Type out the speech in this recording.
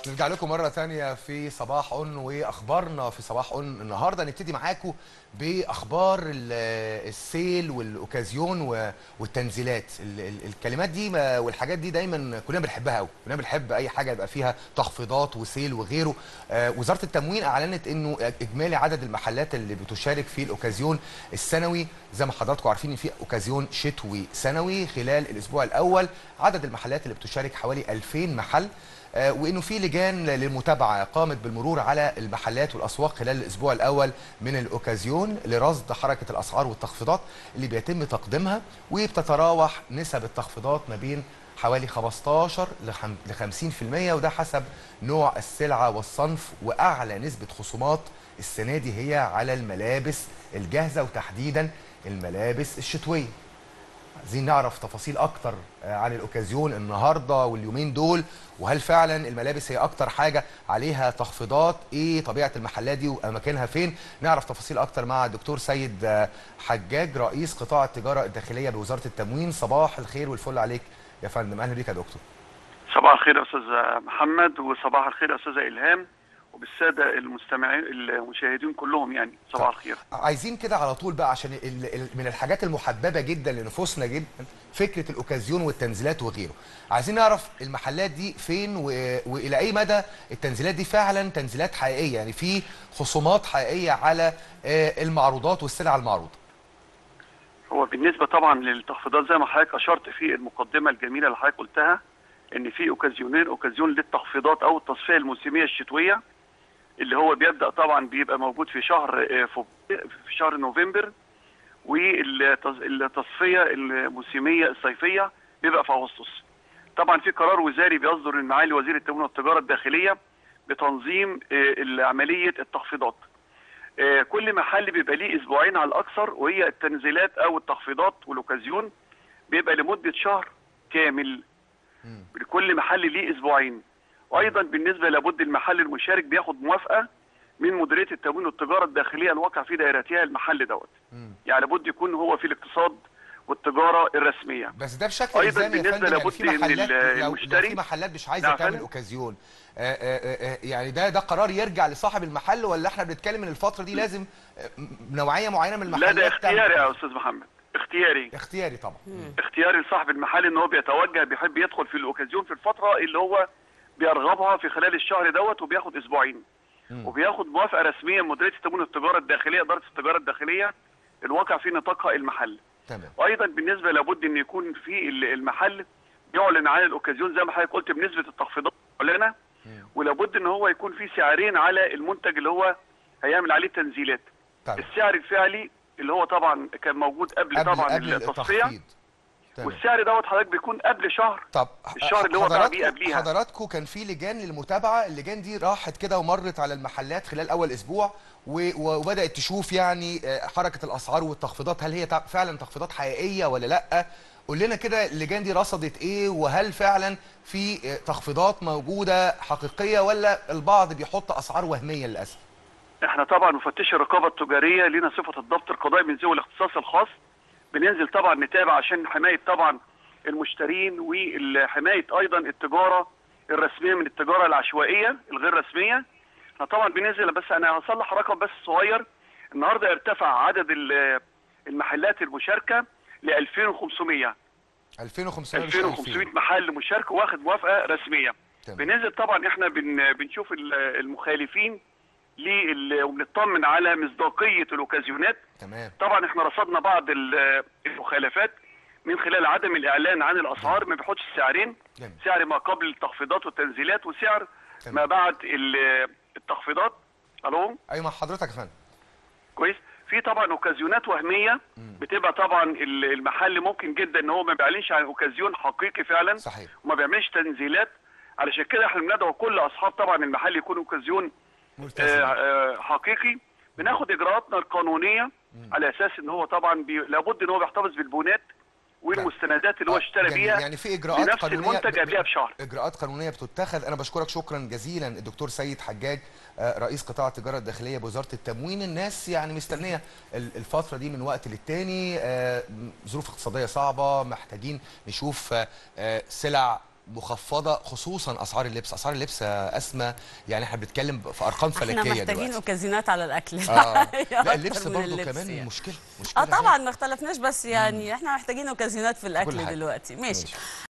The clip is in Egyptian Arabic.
نرجع لكم مرة تانية في صباح أون وأخبارنا في صباح أون النهاردة نبتدي معاكم بأخبار ال- السيل والأوكازيون و- والتنزيلات ال- ال- الكلمات دي ما- والحاجات دي دايما كلنا بنحبها قوي كلنا بنحب أي حاجة يبقى فيها تخفيضات وسيل وغيره آه، وزارة التموين أعلنت إنه إجمالي عدد المحلات اللي بتشارك في الأوكازيون السنوي زي ما حضراتكم عارفين إن في أوكازيون شتوي سنوي خلال الأسبوع الأول عدد المحلات اللي بتشارك حوالي 2000 محل آه، وانه في لجان للمتابعه قامت بالمرور على المحلات والاسواق خلال الاسبوع الاول من الاوكازيون لرصد حركه الاسعار والتخفيضات اللي بيتم تقديمها وبتتراوح نسب التخفيضات ما بين حوالي 15 ل 50% وده حسب نوع السلعه والصنف واعلى نسبه خصومات السنه دي هي على الملابس الجاهزه وتحديدا الملابس الشتويه عايزين نعرف تفاصيل اكتر آه، عن الاوكازيون النهارده واليومين دول وهل فعلا الملابس هي اكتر حاجه عليها تخفيضات ايه طبيعه المحلات دي واماكنها فين نعرف تفاصيل اكتر مع الدكتور سيد آه، حجاج رئيس قطاع التجاره الداخليه بوزاره التموين صباح الخير والفل عليك يا فندم اهلا بيك يا دكتور صباح الخير يا استاذ محمد وصباح الخير يا استاذه الهام وبالساده المستمعين المشاهدين كلهم يعني صباح الخير عايزين كده على طول بقى عشان ال- ال- من الحاجات المحببه جدا لنفوسنا جدا فكره الاوكازيون والتنزيلات وغيره عايزين نعرف المحلات دي فين و... والى اي مدى التنزيلات دي فعلا تنزيلات حقيقيه يعني في خصومات حقيقيه على آه، المعروضات والسلع المعروضه هو بالنسبه طبعا للتخفيضات زي ما حضرتك اشرت في المقدمه الجميله اللي حضرتك قلتها ان في اوكازيونين اوكازيون للتخفيضات او التصفيه الموسميه الشتويه اللي هو بيبدا طبعا بيبقى موجود في شهر آه، فب- في شهر نوفمبر والتصفيه الموسميه الصيفيه بيبقى في اغسطس طبعا في قرار وزاري بيصدر من معالي وزير التموين والتجاره الداخليه بتنظيم آه، عمليه التخفيضات آه، كل محل بيبقى ليه اسبوعين على الاكثر وهي التنزيلات او التخفيضات والاوكازيون بيبقى لمده شهر كامل لكل محل ليه اسبوعين وايضا بالنسبه لابد المحل المشارك بياخد موافقه من مديريه التموين والتجاره الداخليه الواقع في دائرتها المحل دوت يعني لابد يكون هو في الاقتصاد والتجاره الرسميه بس ده بشكل أيضاً الزامي يا بالنسبة فندم يعني لابد في إن محلات لو, لو المشتري- في محلات مش عايزه نعم تعمل فندم. اوكازيون آه، آه، آه، يعني ده ده قرار يرجع لصاحب المحل ولا احنا بنتكلم ان الفتره دي لازم آه، م- نوعيه معينه من لا المحلات ده تعمل اختياري يا أوكازيون؟ استاذ محمد اختياري اختياري طبعا اختياري لصاحب المحل ان هو بيتوجه بيحب يدخل في الاوكازيون في الفتره اللي هو بيرغبها في خلال الشهر دوت وبياخد اسبوعين وبياخد موافقه رسميه من مديريه التموين والتجاره الداخليه اداره التجاره الداخليه الواقع في نطاقها المحل تمام وايضا بالنسبه لابد ان يكون في ال- المحل يعلن عن الاوكازيون زي ما حضرتك قلت بنسبه التخفيضات معلنه ولابد ان هو يكون في سعرين على المنتج اللي هو هيعمل عليه تنزيلات طيب السعر الفعلي اللي هو طبعا كان موجود قبل, قبل طبعا قبل التصفيه التخفيض تمام والسعر دوت حضرتك بيكون قبل شهر طب الشهر اللي هو بقى بيه حضراتكم قبليها. حضراتكم كان في لجان للمتابعه اللجان دي راحت كده ومرت على المحلات خلال اول اسبوع و- وبدات تشوف يعني آه، حركه الاسعار والتخفيضات هل هي تع- فعلا تخفيضات حقيقيه ولا لا قول لنا كده اللجان دي رصدت ايه وهل فعلا في آه، تخفيضات موجوده حقيقيه ولا البعض بيحط اسعار وهميه للاسف احنا طبعا مفتشي الرقابه التجاريه لينا صفه الضبط القضائي من ذوي الاختصاص الخاص بننزل طبعا نتابع عشان حمايه طبعا المشترين وحمايه ايضا التجاره الرسميه من التجاره العشوائيه الغير رسميه احنا طبعا بننزل بس انا هصلح رقم بس صغير النهارده ارتفع عدد ال- المحلات المشاركه ل 2500 2500 مش 2500 2000 محل مشارك واخد موافقه رسميه تمام. بننزل طبعا احنا بن بنشوف ال- المخالفين لل- وبنطمن على مصداقيه الاوكازيونات تمام طبعا احنا رصدنا بعض ال- المخالفات من خلال عدم الاعلان عن الاسعار ما بيحطش السعرين جميل. سعر ما قبل التخفيضات والتنزيلات وسعر تمام. ما بعد ال- التخفيضات الو ايوه مع حضرتك يا فندم كويس في طبعا اوكازيونات وهميه بتبقى طبعا ال- المحل ممكن جدا ان هو ما بيعلنش عن اوكازيون حقيقي فعلا صحيح وما بيعملش تنزيلات علشان كده احنا بندعو كل اصحاب طبعا المحل يكون اوكازيون آه، ملتزم آه، حقيقي بناخد اجراءاتنا القانونيه على اساس ان هو طبعا بي... لابد ان هو بيحتفظ بالبونات والمستندات اللي هو آه، اشترى جميل. بيها يعني في اجراءات بنفس قانونيه المنتج ب- ب- قبلها بشهر اجراءات قانونيه بتتخذ انا بشكرك شكرا جزيلا الدكتور سيد حجاج آه، رئيس قطاع التجاره الداخليه بوزاره التموين الناس يعني مستنيه ال- الفتره دي من وقت للتاني آه، م- ظروف اقتصاديه صعبه محتاجين نشوف آه، آه، سلع مخفضه خصوصا اسعار اللبس اسعار اللبس يا اسماء يعني احنا بنتكلم في ارقام احنا فلكيه محتاجين دلوقتي اوكازيونات على الاكل آه. أكتر لا اللبس من برضو اللبس كمان يعني. مشكله اه مشكله طبعا ما اختلفناش بس يعني احنا محتاجين اوكازيونات في كل الاكل حاجة. دلوقتي ماشي ماشي.